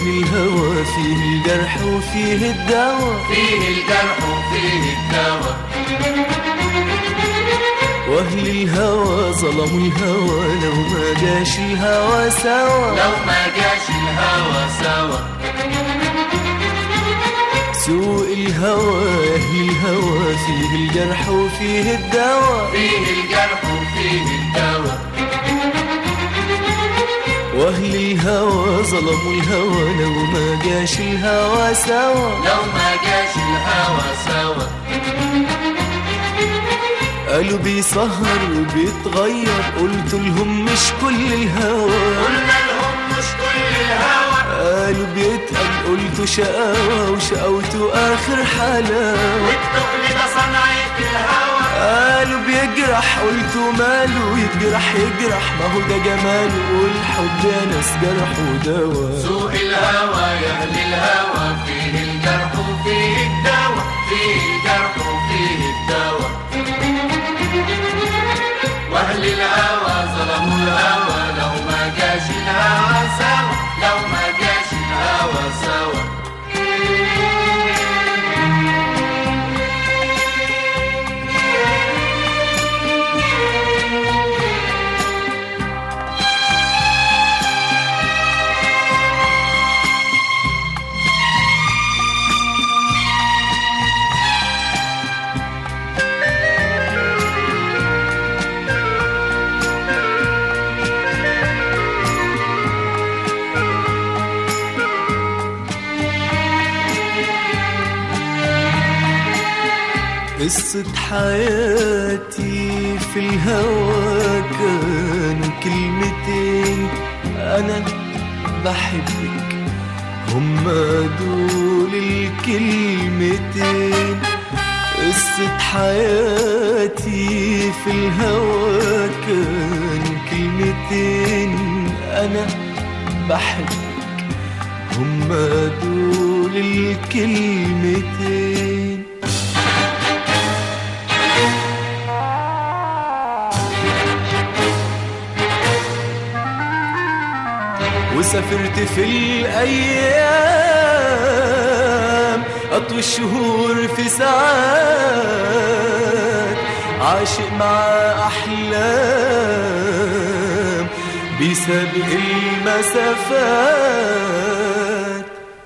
الهوى فيه الجرح وفيه الدواء فيه الجرح وفيه الدواء واهل الهوى ظلموا الهوى لو ما جاش الهوى سوا لو ما جاش الهوى سوا سوء الهوى اهل الهوى فيه الجرح وفيه الدواء فيه الجرح وفيه الدواء واهل الهوى ظلموا الهوى لو ما جاش الهوى سوا لو ما جاش الهوى سوا قالوا بيسهر وبيتغير قلت لهم مش كل الهوى قلنا لهم مش كل الهوى قالوا بيتقل قلت شقاوة وشقاوته آخر حلاوة والتقل ده صنعة الهوى قالوا بيجرح قلت ماله يجرح يجرح ما هو ده جماله والحب يا ناس جرح ودوا سوء الهوى يا اهل الهوى فيه الجرح وفيه الدواء فيه الجرح وفيه الدواء واهل الهوى ظلموا الهوى لو ما جاش الهوى سوا لو ما جاش الهوى سوا قصة حياتي في الهوى كانوا كلمتين أنا بحبك هما دول الكلمتين قصة حياتي في الهوى كانوا كلمتين أنا بحبك هما دول الكلمتين وسافرت في الأيام أطوي الشهور في ساعات عاشق مع أحلام بيسابق المسافات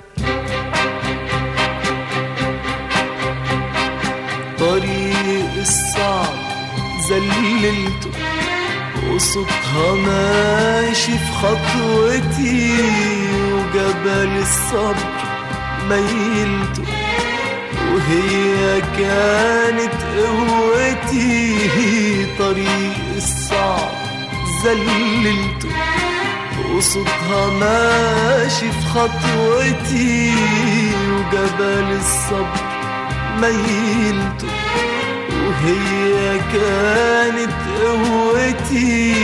طريق الصعب زللته وصوتها ماشي في خطوتي وجبل الصبر ميلته وهي كانت قوتي طريق الصعب زللته وصوتها ماشي في خطوتي وجبل الصبر ميلته وهي كانت قوتي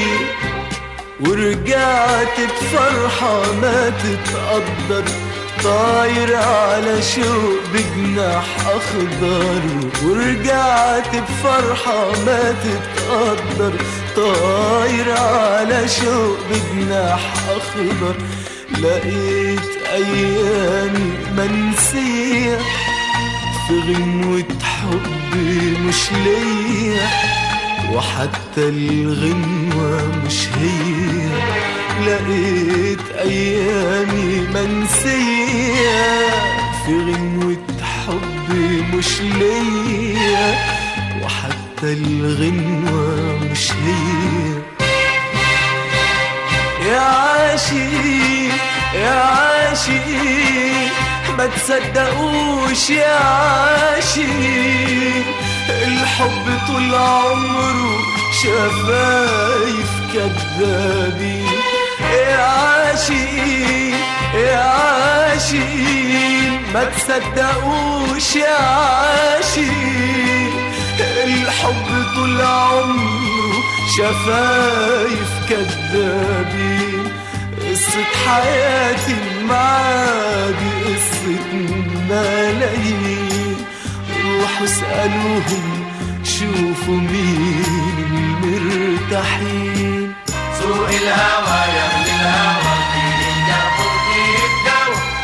ورجعت بفرحة ما تتقدر طاير على شوق بجناح أخضر ورجعت بفرحة ما تتقدر طاير على شوق بجناح أخضر لقيت أيامي منسية في غنوة حب مش ليا وحتى الغنوة مش هي لقيت أيامي منسية في غنوة حب مش ليا وحتى الغنوة مش هي يا عاشق يا عاشق ما تصدقوش يا عاشق الحب طول عمره شفايف كدابين يا عاشقين يا عاشقين ما تصدقوش يا عاشقين الحب طول عمره شفايف كدابين قصة حياتي معادي قصة ملايين روحوا اسألوهم شوفوا مين المرتاحين سوء الهوى يا اهل الهوى فيه الجرح وفيه الدواء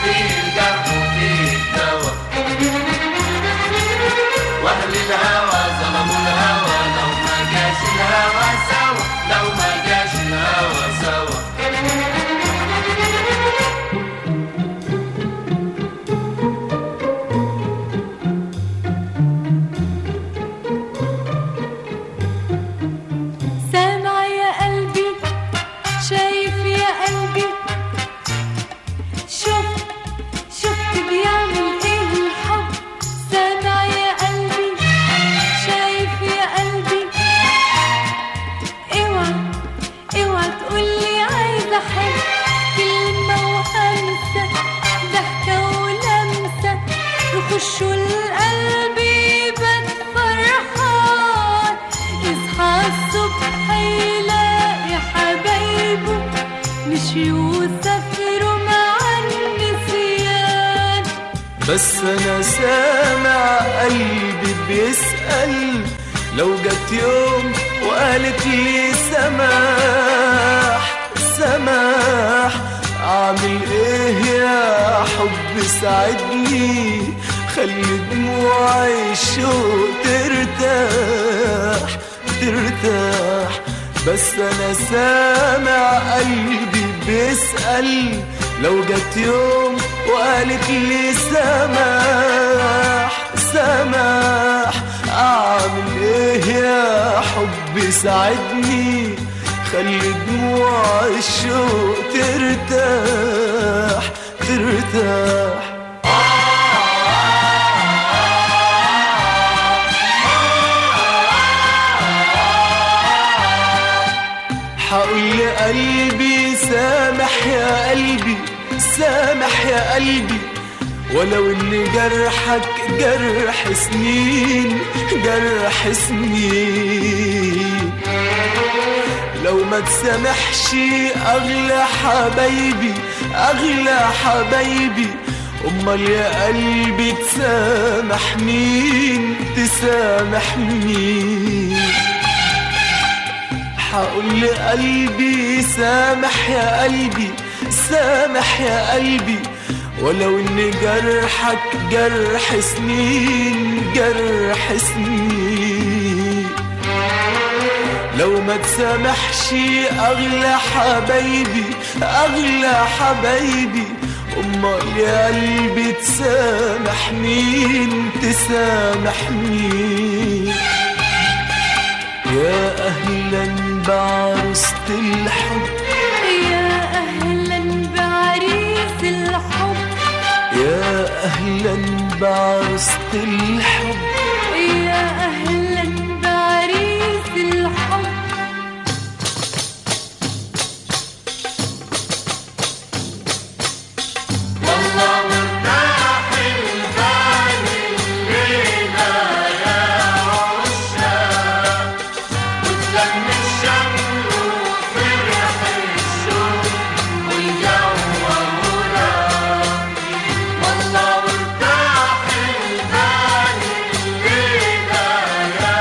مشيوا وسافروا مع النسيان بس انا سامع قلبي بيسأل لو جت يوم وقالت لي سماح سماح اعمل ايه يا حب ساعدني خلي دموعي الشوق ترتاح ترتاح بس انا سامع قلبي بيسأل لو جت يوم وقالت لي سماح سماح اعمل ايه يا حب ساعدني خلي دموع الشوق ترتاح ترتاح حقول لقلبي سامح يا قلبي سامح يا قلبي ولو ان جرحك جرح سنين جرح سنين لو ما تسامحش اغلى حبايبي اغلى حبايبي امال يا قلبي تسامح مين تسامح مين حقول لقلبي سامح يا قلبي سامح يا قلبي ولو ان جرحك جرح سنين جرح سنين لو ما تسامحش اغلى حبايبي اغلى حبايبي امال يا قلبي تسامح مين تسامح مين يا اهلا بعروسة الحب يا أهلا بعريس الحب يا اهلا بعروسة الحب يا أهلا بعريس الحب والله مرتاح البال الليلة يا عشاق وتلم الشمل وفرح الشوق والجو هناك والله مرتاح البال الليلة يا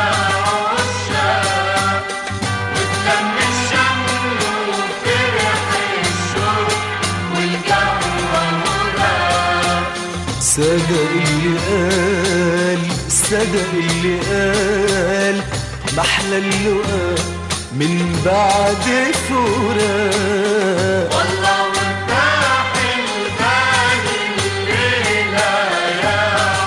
عشاق وتلم الشمل وفرح الشوق والجو هناك صدق اللي قال صدق اللي قال محلى اللقاء من بعد فراق والله مرتاح البال الليلة يا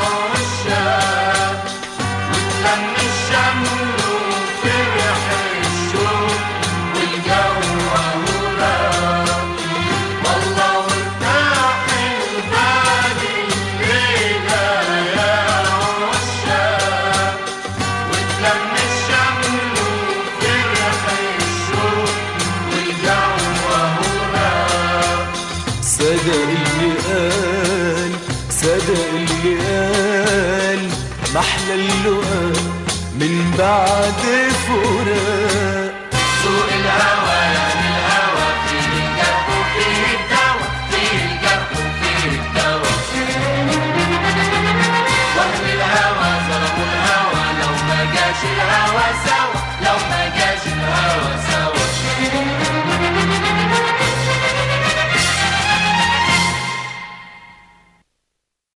عشاق وتلم الشمل وفرح الشوق والجو هناك والله مرتاح البال الليلة يا عشاق وتلم الشمل وفرح الشوق والجو هناك صدق اللي قال صدق اللي قال محلى اللقاء من بعد فراق سوق الهوى